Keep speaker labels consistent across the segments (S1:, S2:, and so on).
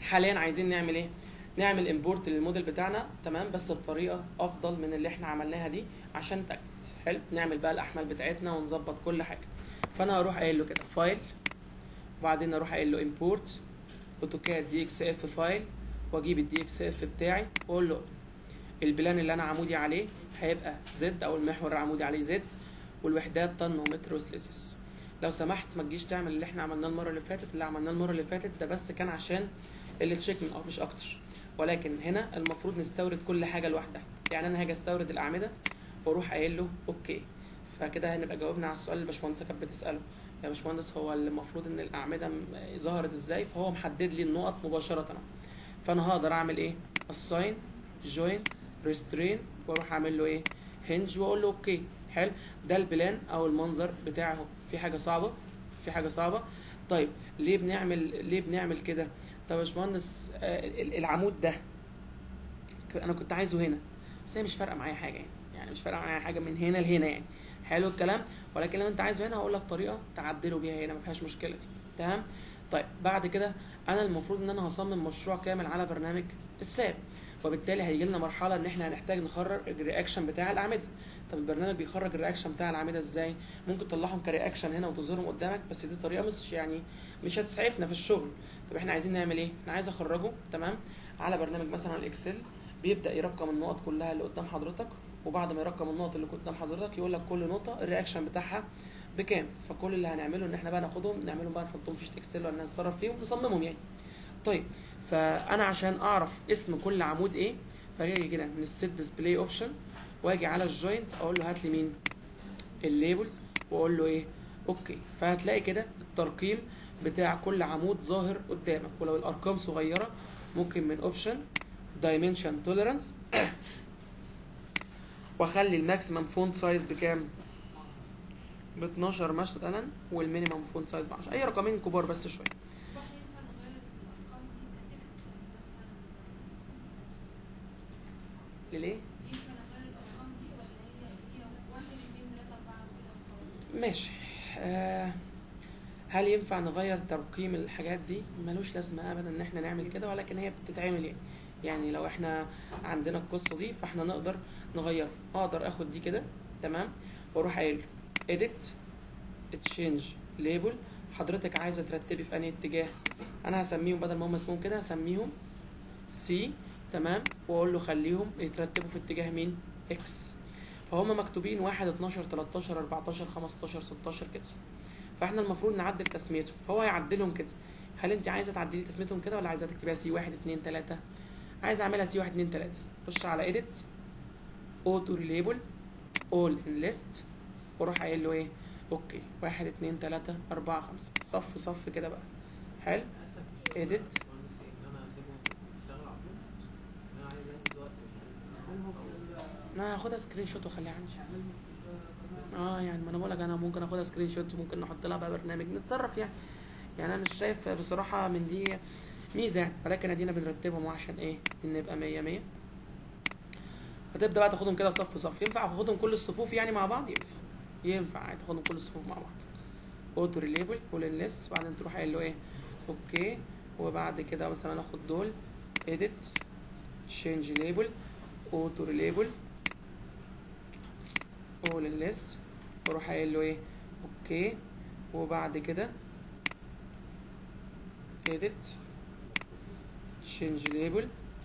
S1: حاليا عايزين نعمل ايه نعمل امبورت للموديل بتاعنا تمام بس بطريقه افضل من اللي احنا عملناها دي عشان نتاكد حلو نعمل بقى الاحمال بتاعتنا ونظبط كل حاجه فانا هروح قايل له كده فايل وبعدين اروح قايل له امبورت اوتوكاد دي اكس اف فايل واجيب الدي اكس اف بتاعي واقول له البلان اللي انا عمودي عليه هيبقى زد او المحور العمودي عليه زد والوحدات طن ومتر وسلسيوس لو سمحت ما تجيش تعمل اللي احنا عملناه المره اللي فاتت اللي عملناه المره اللي فاتت ده بس كان عشان اللي تشيك من مش اكتر ولكن هنا المفروض نستورد كل حاجه لوحدها يعني انا هاجي استورد الاعمده واروح قايل له اوكي فكده هنبقى جاوبنا على السؤال اللي الباشمهندسه كانت بتساله يا باشمهندس هو المفروض ان الاعمده م- ظهرت ازاي فهو محدد لي النقط مباشره فانا هقدر اعمل ايه assign join restrain واروح اعمل له ايه هنج واقول له اوكي حلو ده البلان او المنظر بتاعه في حاجه صعبه في حاجه صعبه طيب ليه بنعمل ليه بنعمل كده طب يا باشمهندس آه، ال- العمود ده ك- انا كنت عايزه هنا بس هي مش فارقه معايا حاجه يعني يعني مش فارقه معايا حاجه من هنا لهنا يعني حلو الكلام ولكن لو انت عايزه هنا هقول لك طريقه تعدله بيها هنا ما فيهاش مشكله دي تمام طيب بعد كده انا المفروض ان انا هصمم مشروع كامل على برنامج الساب وبالتالي هيجي لنا مرحله ان احنا هنحتاج نخرج الرياكشن بتاع الاعمده طب البرنامج بيخرج الرياكشن بتاع الاعمده ازاي ممكن تطلعهم كرياكشن هنا وتظهرهم قدامك بس دي طريقه مش يعني مش هتسعفنا في الشغل طب احنا عايزين نعمل ايه انا عايز اخرجه تمام على برنامج مثلا الاكسل بيبدا يرقم النقط كلها اللي قدام حضرتك وبعد ما يرقم النقط اللي قدام حضرتك يقول لك كل نقطه الرياكشن بتاعها بكام فكل اللي هنعمله ان احنا بقى ناخدهم نعملهم بقى نحطهم في شيت اكسل ولا نتصرف فيهم ونصممهم يعني طيب فانا عشان اعرف اسم كل عمود ايه فاجي كده من السيت ديسبلاي اوبشن واجي على الجوينت اقول له هات لي مين الليبلز واقول له ايه اوكي فهتلاقي كده الترقيم بتاع كل عمود ظاهر قدامك ولو الارقام صغيره ممكن من اوبشن دايمنشن توليرانس واخلي الماكسيمم فونت سايز بكام ب 12 مثلا والمينيمم فونت سايز ب 10 اي رقمين كبار بس شويه
S2: واحد ينفع نغير الارقام دي كتكست مثلا
S1: ليه
S2: ينفع نغير الارقام دي ولا هي هي واحد اتنين تلاته اربعه كده وخلاص
S1: ماشي آه هل ينفع نغير ترقيم الحاجات دي ملوش لازمه ابدا ان احنا نعمل كده ولكن هي بتتعمل يعني يعني لو احنا عندنا القصه دي فاحنا نقدر نغير اقدر اخد دي كده تمام واروح قايل edit change label حضرتك عايزه ترتبي في انهي اتجاه انا هسميهم بدل ما هم اسمهم كده هسميهم سي تمام واقول له خليهم يترتبوا في اتجاه مين اكس فهم مكتوبين 1 12 13 14 15 16 كده فاحنا المفروض نعدل تسميتهم فهو هيعدلهم كده هل انت عايزه تعدلي تسميتهم كده ولا عايزه تكتبيها سي 1 2 3 عايز اعملها سي 1 2 3 خش على edit auto relabel all in list واروح قايل له ايه اوكي 1 2 3 4 5 صف صف كده بقى حلو edit انا هاخدها سكرين شوت واخليها عندي اه يعني ما انا بقول لك انا ممكن اخدها سكرين شوت وممكن نحط لها بقى برنامج نتصرف يعني يعني انا مش شايف بصراحه من دي ميزه يعني ولكن ادينا بنرتبهم عشان ايه ان نبقى 100 100 هتبدا بقى تاخدهم كده صف صف ينفع اخدهم كل الصفوف يعني مع بعض ينفع ينفع عادي تاخدهم كل الصفوف مع بعض اوتو ريليبل ولين ليست وبعدين تروح قايل له ايه اوكي وبعد كده مثلا اخد دول edit change label auto relabel all in list واروح قايل له ايه اوكي وبعد كده edit change label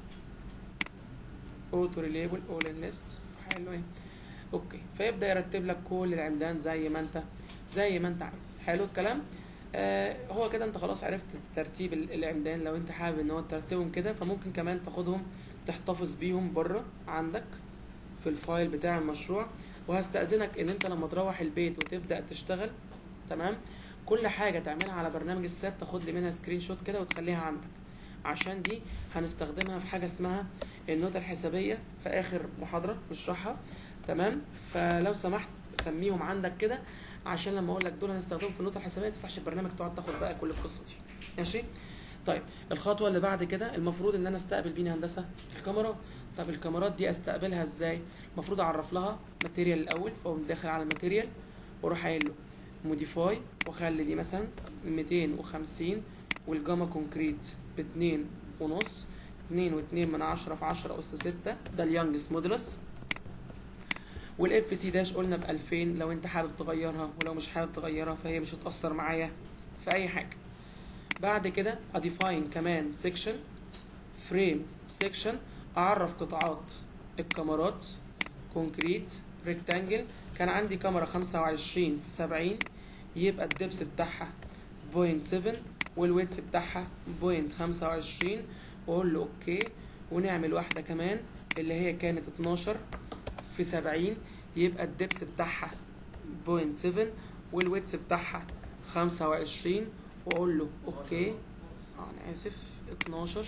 S1: auto relabel all in list اروح قايل له ايه اوكي فيبدا يرتب لك كل العمدان زي ما انت زي ما انت عايز حلو الكلام آه هو كده انت خلاص عرفت ترتيب ال- العمدان لو انت حابب ان هو ترتبهم كده فممكن كمان تاخدهم تحتفظ بيهم بره عندك في الفايل بتاع المشروع وهستأذنك ان انت لما تروح البيت وتبدأ تشتغل تمام كل حاجة تعملها على برنامج الساب تاخد لي منها سكرين شوت كده وتخليها عندك عشان دي هنستخدمها في حاجة اسمها النوتة الحسابية في آخر محاضرة نشرحها تمام فلو سمحت سميهم عندك كده عشان لما اقول لك دول هنستخدمهم في النوتة الحسابية ما تفتحش البرنامج تقعد تاخد بقى كل القصة دي ماشي طيب الخطوة اللي بعد كده المفروض ان انا استقبل بينا هندسة الكاميرات طب الكاميرات دي استقبلها ازاي المفروض اعرف لها ماتيريال الاول فاقوم داخل على الماتيريال واروح قايل له موديفاي واخلي دي مثلا 250 والجاما كونكريت ب 2 ونص اتنين واتنين من عشرة في عشرة أس ستة ده اليانجست مودولس والاف سي داش قلنا ب 2000 لو انت حابب تغيرها ولو مش حابب تغيرها فهي مش هتأثر معايا في أي حاجة بعد كده اديفاين كمان سيكشن فريم سيكشن اعرف قطاعات الكاميرات كونكريت ريكتانجل كان عندي كاميرا 25 في 70 يبقى الدبس بتاعها 0.7 والويتس بتاعها 0.25 واقول له اوكي ونعمل واحدة كمان اللي هي كانت 12 في 70 يبقى الدبس بتاعها 0.7 والويتس بتاعها 25 واقول له اوكي اه انا اسف 12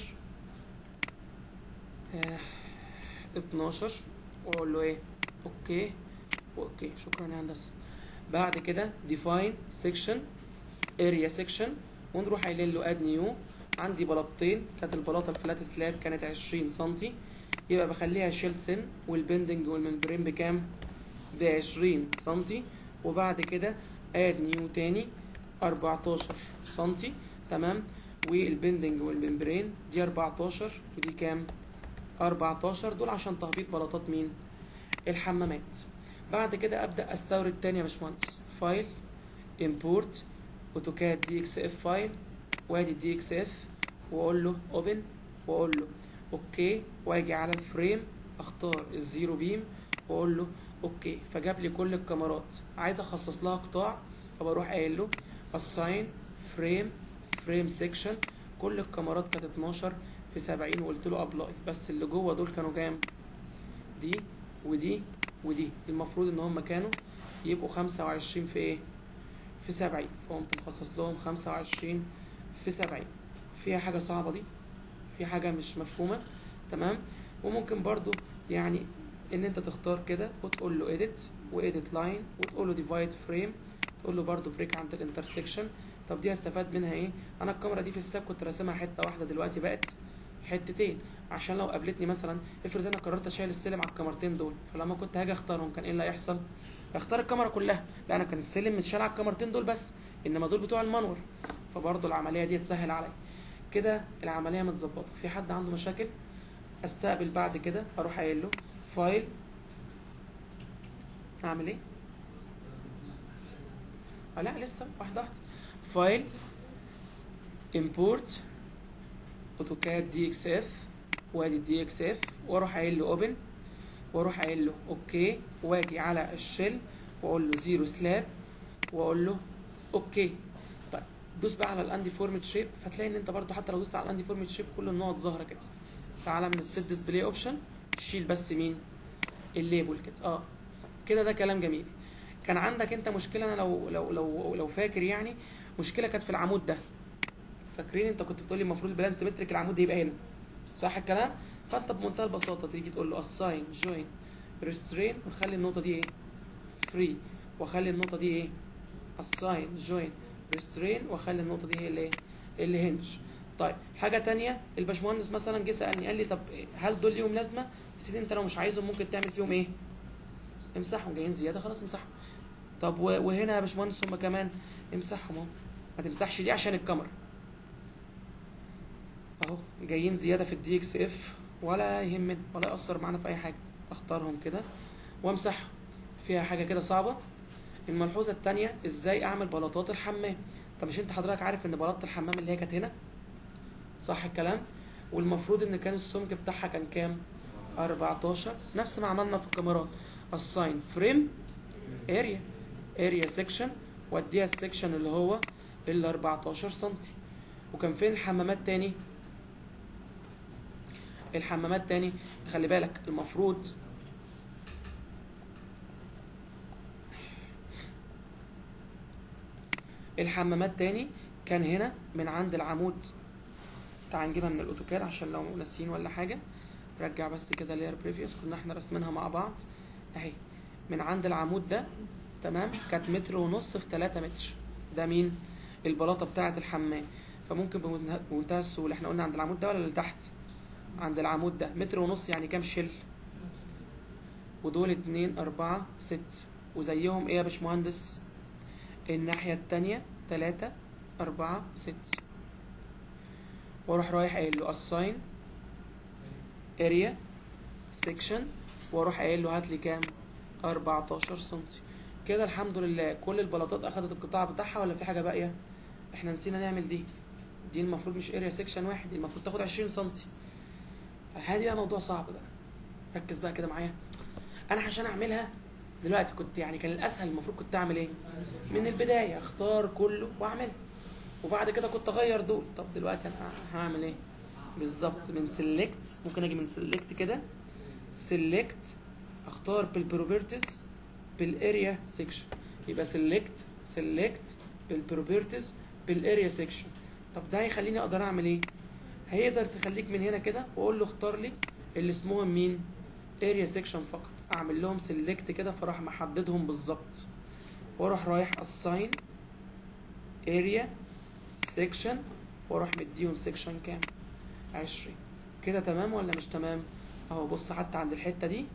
S1: آه 12 واقول له ايه اوكي اوكي شكرا يا هندسه بعد كده define section area section ونروح قايلين له اد نيو عندي بلاطتين كانت البلاطه الفلات سلاب كانت 20 سنتي يبقى بخليها شيل سن والبندنج والممبرين بكام ب 20 سنتي وبعد كده اد نيو تاني 14 سنتي تمام والبندنج والممبرين دي 14 ودي كام 14 دول عشان تهبيط بلاطات مين الحمامات بعد كده ابدا استورد تاني يا باشمهندس فايل امبورت اوتوكاد دي اكس اف فايل وادي دي اكس اف واقول له اوبن واقول له اوكي واجي على الفريم اختار الزيرو بيم واقول له اوكي فجاب لي كل الكاميرات عايز اخصص لها قطاع فبروح قايل له assign frame frame section كل الكاميرات كانت 12 في 70 وقلت له ابلاي بس اللي جوه دول كانوا كام دي ودي ودي المفروض ان هم كانوا يبقوا 25 في ايه في 70 فقمت مخصص لهم 25 في 70 فيها حاجه صعبه دي في حاجه مش مفهومه تمام وممكن برضو يعني ان انت تختار كده وتقول له edit وedit line وتقول له divide frame تقول له برضو بريك عند الانترسكشن طب دي هستفاد منها ايه انا الكاميرا دي في الساب كنت راسمها حته واحده دلوقتي بقت حتتين عشان لو قابلتني مثلا افرض انا قررت اشيل السلم على الكاميرتين دول فلما كنت هاجي اختارهم كان ايه اللي هيحصل اختار الكاميرا كلها لا انا كان السلم متشال على الكاميرتين دول بس انما دول بتوع المنور فبرضه العمليه دي تسهل عليا كده العمليه متظبطه في حد عنده مشاكل استقبل بعد كده اروح قايل له فايل اعمل ايه آه لا لسه واحده واحده فايل امبورت اوتوكاد دي اكس اف وادي الدي اكس اف واروح قايل له اوبن واروح قايل له اوكي واجي على الشيل واقول له زيرو سلاب واقول له اوكي طيب دوس بقى على الاندي فورمت شيب فتلاقي ان انت برضو حتى لو دوست على الاندي فورمت شيب كل النقط ظاهره كده تعالى من السيت ديسبلاي اوبشن شيل بس مين الليبل كده اه كده ده كلام جميل كان عندك انت مشكله انا لو لو لو لو فاكر يعني مشكله كانت في العمود ده فاكرين انت كنت بتقول لي المفروض البلان سيمتريك العمود ده يبقى هنا صح الكلام فانت بمنتهى البساطه تيجي تقول له assign join restrain وتخلي النقطه دي ايه فري واخلي النقطه دي ايه assign join restrain واخلي النقطه دي هي اللي ايه اللي هنج طيب حاجه تانية الباشمهندس مثلا جه سالني قال لي طب هل دول ليهم لازمه يا سيدي انت لو مش عايزهم ممكن تعمل فيهم ايه امسحهم جايين زياده خلاص امسحهم طب و- وهنا يا باشمهندس هم كمان امسحهم اهو ما تمسحش دي عشان الكاميرا اهو جايين زياده في الدي اكس اف ولا يهمنا ولا ياثر معانا في اي حاجه اختارهم كده وامسحهم فيها حاجه كده صعبه الملحوظه الثانيه ازاي اعمل بلاطات الحمام طب مش انت حضرتك عارف ان بلاطه الحمام اللي هي كانت هنا صح الكلام والمفروض ان كان السمك بتاعها كان كام 14 نفس ما عملنا في الكاميرات assign frame area area section واديها السكشن اللي هو ال 14 سنتي وكان فين الحمامات تاني الحمامات تاني خلي بالك المفروض الحمامات تاني كان هنا من عند العمود تعال نجيبها من الاوتوكاد عشان لو ناسيين ولا حاجه رجع بس كده لير بريفيوس كنا احنا راسمينها مع بعض اهي من عند العمود ده تمام كانت متر ونص في 3 متر ده مين البلاطه بتاعه الحمام فممكن بمنتهى بمنتهى السهوله احنا قلنا عند العمود ده ولا اللي تحت عند العمود ده متر ونص يعني كام شل ودول اتنين اربعة ست وزيهم ايه يا باشمهندس الناحية التانية تلاتة أربعة ست واروح رايح قايل له assign area section واروح قايل له هات لي كام 14 سنتي كده الحمد لله كل البلاطات اخدت القطاع بتاعها ولا في حاجه باقيه احنا نسينا نعمل دي دي المفروض مش اريا سيكشن واحد دي المفروض تاخد 20 سنتي هذه بقى موضوع صعب بقى ركز بقى كده معايا انا عشان اعملها دلوقتي كنت يعني كان الاسهل المفروض كنت اعمل ايه من البدايه اختار كله واعمله وبعد كده كنت اغير دول طب دلوقتي انا هعمل ايه بالظبط من سيلكت ممكن اجي من سيلكت كده سيلكت اختار بالبروبرتيز بالاريا سيكشن يبقى سيلكت سيلكت بالبروبرتيز بالاريا سيكشن طب ده هيخليني اقدر اعمل ايه هيقدر تخليك من هنا كده واقول له اختار لي اللي اسمهم مين اريا سيكشن فقط اعمل لهم سيلكت كده فراح محددهم بالظبط واروح رايح assign اريا سيكشن واروح مديهم سيكشن كام 20 كده تمام ولا مش تمام اهو بص حتى عند الحته دي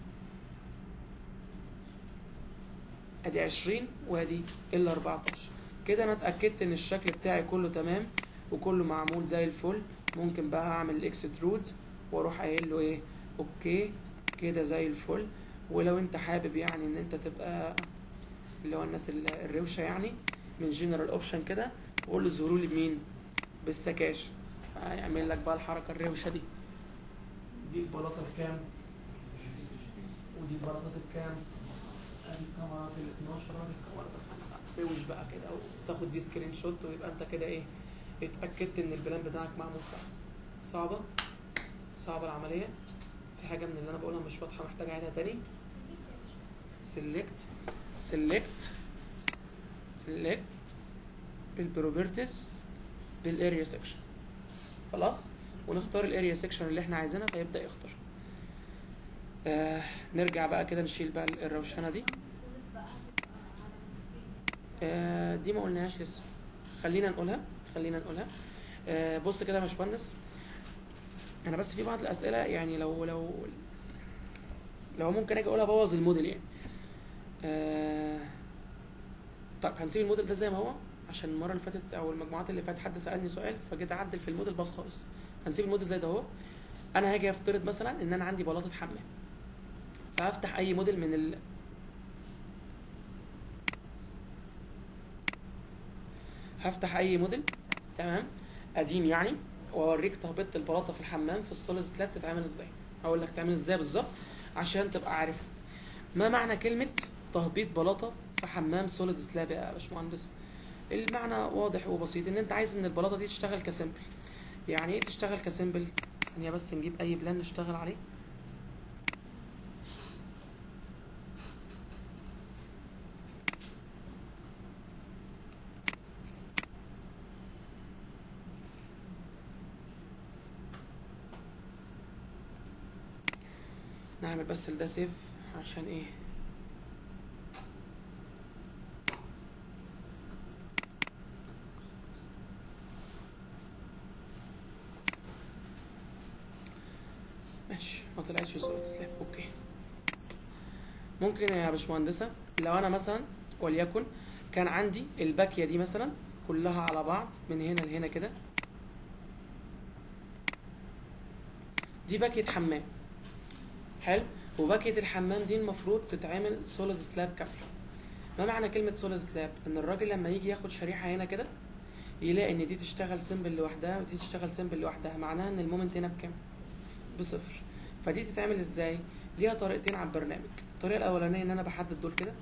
S1: ادي 20 وادي ال 14 كده انا اتاكدت ان الشكل بتاعي كله تمام وكله معمول زي الفل ممكن بقى اعمل الاكسترود واروح قايل له ايه اوكي كده زي الفل ولو انت حابب يعني ان انت تبقى اللي هو الناس ال- الروشه يعني من جنرال اوبشن كده وقول له ظهروا لي بمين بالسكاش هيعمل لك بقى الحركه الروشه دي دي البلاطه بكام ودي البلاطات بكام ادي الكاميرات ال 12 ودي الكاميرات ال 5 روش بقى كده وتاخد دي سكرين شوت ويبقى انت كده ايه اتاكدت ان البلان بتاعك معمول صح صعبه صعبه العمليه في حاجه من اللي انا بقولها مش واضحه محتاج اعيدها تاني سيلكت سيلكت سيلكت بالبروبرتيز بالاريا سيكشن خلاص ونختار الاريا سيكشن اللي احنا عايزينها فيبدا يختار آه نرجع بقى كده نشيل بقى الروشنه دي آه دي ما قلناهاش لسه خلينا نقولها خلينا نقولها آه بص كده يا باشمهندس انا بس في بعض الاسئله يعني لو لو لو ممكن اجي اقولها بوظ الموديل يعني آه طب هنسيب الموديل ده زي ما هو عشان المره اللي فاتت او المجموعات اللي فاتت حد سالني سؤال فجيت اعدل في الموديل باظ خالص هنسيب الموديل زي ده اهو انا هاجي افترض مثلا ان انا عندي بلاطه حمام فهفتح اي موديل من ال هفتح اي موديل تمام قديم يعني واوريك تهبيط البلاطه في الحمام في السوليد سلاب تتعمل ازاي هقول لك تعمل ازاي بالظبط عشان تبقى عارف ما معنى كلمه تهبيط بلاطه في حمام سوليد سلاب يا باشمهندس المعنى واضح وبسيط ان انت عايز ان البلاطه دي تشتغل كسمبل يعني ايه تشتغل كسمبل ثانيه بس نجيب اي بلان نشتغل عليه نعمل بس ده سيف عشان ايه ماشي ما طلعتش صورة سلاب اوكي ممكن يا باشمهندسة لو انا مثلا وليكن كان عندي الباكية دي مثلا كلها على بعض من هنا لهنا كده دي باكية حمام حلو وباكية الحمام دي المفروض تتعمل سوليد سلاب كاملة ما معنى كلمة سوليد سلاب ان الراجل لما يجي ياخد شريحة هنا كده يلاقي ان دي تشتغل سيمبل لوحدها ودي تشتغل سيمبل لوحدها معناها ان المومنت هنا بكام بصفر فدي تتعمل ازاي ليها طريقتين على البرنامج الطريقة الاولانية ان انا بحدد دول كده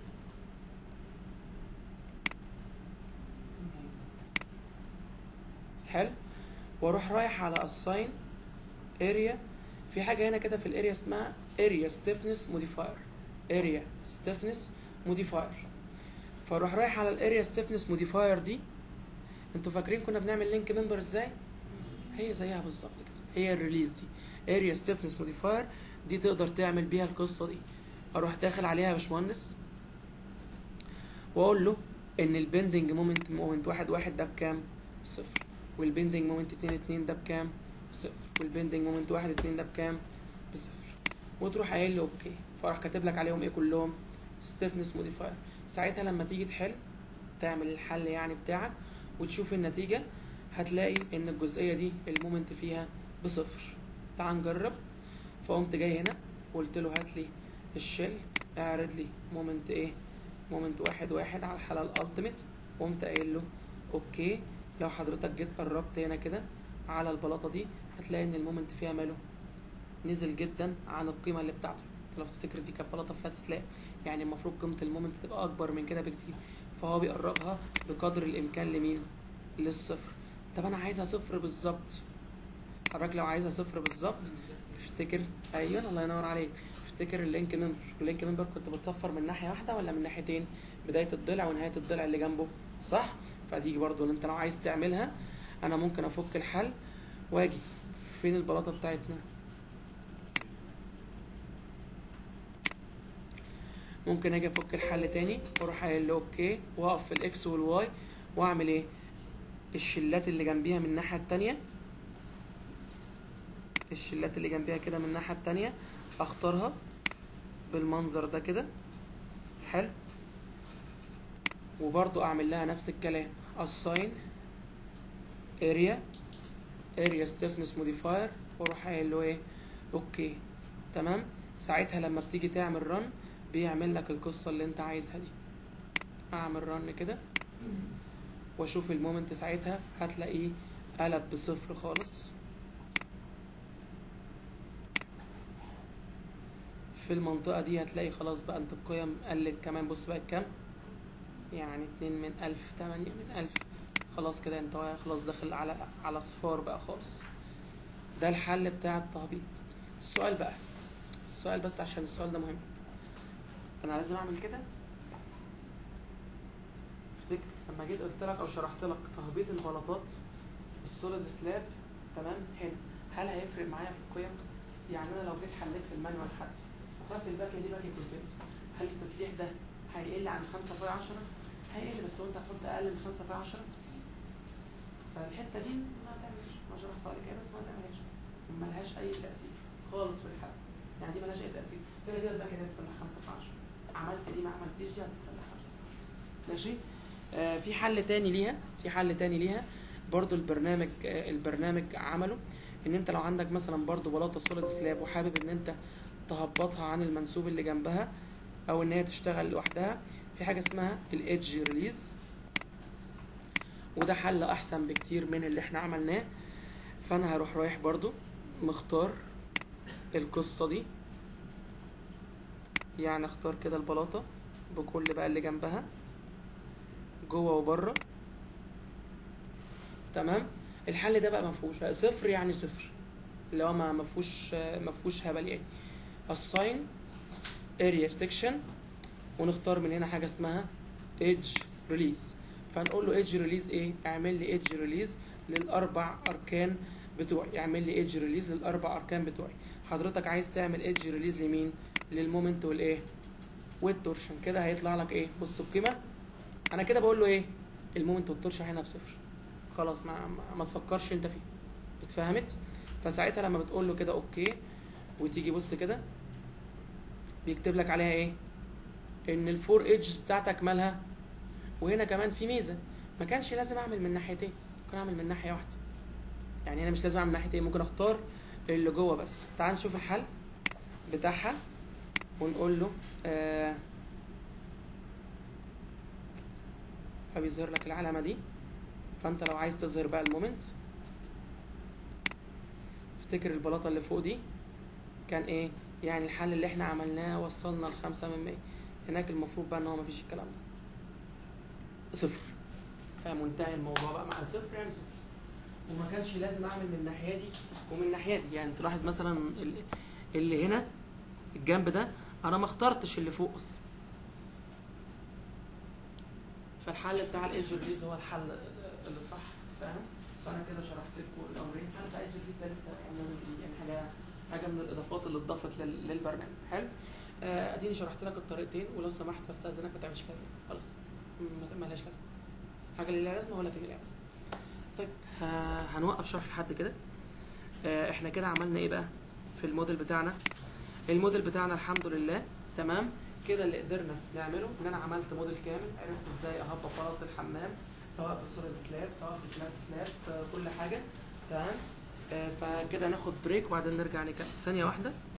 S1: حلو واروح رايح على assign area في حاجة هنا كده في الاريا اسمها area stiffness modifier area stiffness modifier فاروح رايح على الاريا stiffness modifier دي انتوا فاكرين كنا بنعمل لينك ممبر ازاي هي زيها بالظبط كده هي الريليز دي اريا stiffness modifier دي تقدر تعمل بيها القصة دي اروح داخل عليها يا باشمهندس واقول له ان البندنج مومنت مومنت واحد واحد ده بكام صفر والبندنج مومنت اتنين اتنين ده بكام صفر والبندنج مومنت واحد اتنين ده بكام بصفر وتروح قايل له اوكي فراح كاتب لك عليهم ايه كلهم ستيفنس موديفاير ساعتها لما تيجي تحل تعمل الحل يعني بتاعك وتشوف النتيجة هتلاقي ان الجزئيه دي المومنت فيها بصفر تعال نجرب فقمت جاي هنا وقلت له هات لي الشيل اعرض لي مومنت ايه مومنت واحد واحد على الحاله الالتيميت وقمت قايل له اوكي لو حضرتك جيت قربت هنا كده على البلاطه دي هتلاقي ان المومنت فيها ماله نزل جدا عن القيمه اللي بتاعته لو تفتكر دي كانت بلاطه فلات سلاب يعني المفروض قيمه المومنت تبقى اكبر من كده بكتير فهو بيقربها بقدر الامكان لمين للصفر طب انا عايزها صفر بالظبط حضرتك لو عايزها صفر بالظبط افتكر ايوه الله ينور عليك افتكر اللينك ممبر اللينك ممبر كنت بتصفر من ناحيه واحده ولا من ناحيتين بدايه الضلع ونهايه الضلع اللي جنبه صح فدي برضو اللي انت لو عايز تعملها انا ممكن افك الحل واجي فين البلاطه بتاعتنا ممكن اجي افك الحل تاني واروح قايل له اوكي واقف في الاكس والواي واعمل ايه الشلات اللي جنبيها من الناحيه التانيه الشلات اللي جنبيها كده من الناحيه التانيه اختارها بالمنظر ده كده حلو وبرضو اعمل لها نفس الكلام assign area area stiffness modifier واروح قايل له ايه اوكي تمام ساعتها لما بتيجي تعمل رن بيعمل لك القصه اللي انت عايزها دي اعمل رن كده واشوف المومنت ساعتها هتلاقيه قلب بصفر خالص في المنطقة دي هتلاقي خلاص بقى انت القيم قلت كمان بص بقى كام يعني اتنين من ألف تمانية من ألف خلاص كده انت خلاص داخل على على صفار بقى خالص ده الحل بتاع التهبيط السؤال بقى السؤال بس عشان السؤال ده مهم انا لازم اعمل كده افتكر لما جيت قلت لك او شرحت لك تهبيط البلاطات السوليد سلاب تمام هنا هل هيفرق معايا في القيم يعني انا لو جيت حليت في المانيوال حد وخدت الباكيه دي باكيه كونتينوس هل التسليح ده هيقل عن 5 في 10 هيقل بس لو انت هتحط اقل من 5 في 10 فالحته دي ما تعملش ما شرحتها لك بس ما تعملهاش ملهاش اي تاثير خالص في الحل يعني دي ملهاش اي تاثير كده كده الباكيه دي هتسلح 5 في 10 عملت دي ما عملتيش دي هتسلح 5 في 10 ماشي آه في حل تاني ليها في حل تاني ليها برضو البرنامج آه البرنامج عمله ان انت لو عندك مثلا برضو بلاطه سوليد سلاب وحابب ان انت تهبطها عن المنسوب اللي جنبها او ان هي تشتغل لوحدها في حاجه اسمها الايدج ريليز وده حل احسن بكتير من اللي احنا عملناه فانا هروح رايح برضو مختار القصه دي يعني اختار كده البلاطه بكل بقى اللي جنبها جوه وبره تمام الحل ده بقى ما فيهوش صفر يعني صفر اللي هو ما ما فيهوش ما فيهوش هبل يعني assign area section ونختار من هنا حاجه اسمها edge release فنقول له edge release ايه اعمل لي edge release للاربع اركان بتوعي اعمل لي edge release للاربع اركان بتوعي حضرتك عايز تعمل edge release لمين للمومنت والايه والتورشن كده هيطلع لك ايه بص القيمه انا كده بقول له ايه المومنت والتورشن هنا بصفر خلاص ما, ما, ما تفكرش انت فيه اتفهمت فساعتها لما بتقول له كده اوكي وتيجي بص كده بيكتب لك عليها ايه ان الفور ايدجز بتاعتك مالها وهنا كمان في ميزه ما كانش لازم اعمل من ناحيتين ممكن اعمل من ناحيه واحده يعني انا مش لازم اعمل من ناحيتين ممكن اختار اللي جوه بس تعال نشوف الحل بتاعها ونقول له آه فبيظهر لك العلامه دي فانت لو عايز تظهر بقى المومنت افتكر البلاطه اللي فوق دي كان ايه يعني الحل اللي احنا عملناه وصلنا لخمسة من مية هناك المفروض بقى ان هو مفيش الكلام ده صفر فمنتهي الموضوع بقى مع صفر يعني صفر وما كانش لازم اعمل من الناحيه دي ومن الناحيه دي يعني تلاحظ مثلا ال- اللي هنا الجنب ده انا ما اخترتش اللي فوق اصلا فالحل بتاع الايدج ريليز هو الحل اللي صح فاهم فانا كده شرحت لكم الامرين الحل بتاع الايدج ريليز ده لسه يعني لازم يعني حاجه حاجه من الاضافات اللي اتضافت لل- للبرنامج حلو آه، اديني شرحت لك الطريقتين ولو سمحت بستاذنك ما تعملش كده تاني. خلاص م- ملهاش لازمه حاجه اللي لها لازمه ولا كان لها لازمه طيب ه- هنوقف شرح لحد كده آه، احنا كده عملنا ايه بقى في الموديل بتاعنا الموديل بتاعنا الحمد لله تمام كده اللي قدرنا نعمله ان انا عملت موديل كامل عرفت ازاي اهبط بلاطه الحمام سواء في السوليد سلاب سواء في الفلات سلاب في كل حاجه تمام آه، فكده ناخد بريك وبعدين نرجع نكمل ثانيه واحده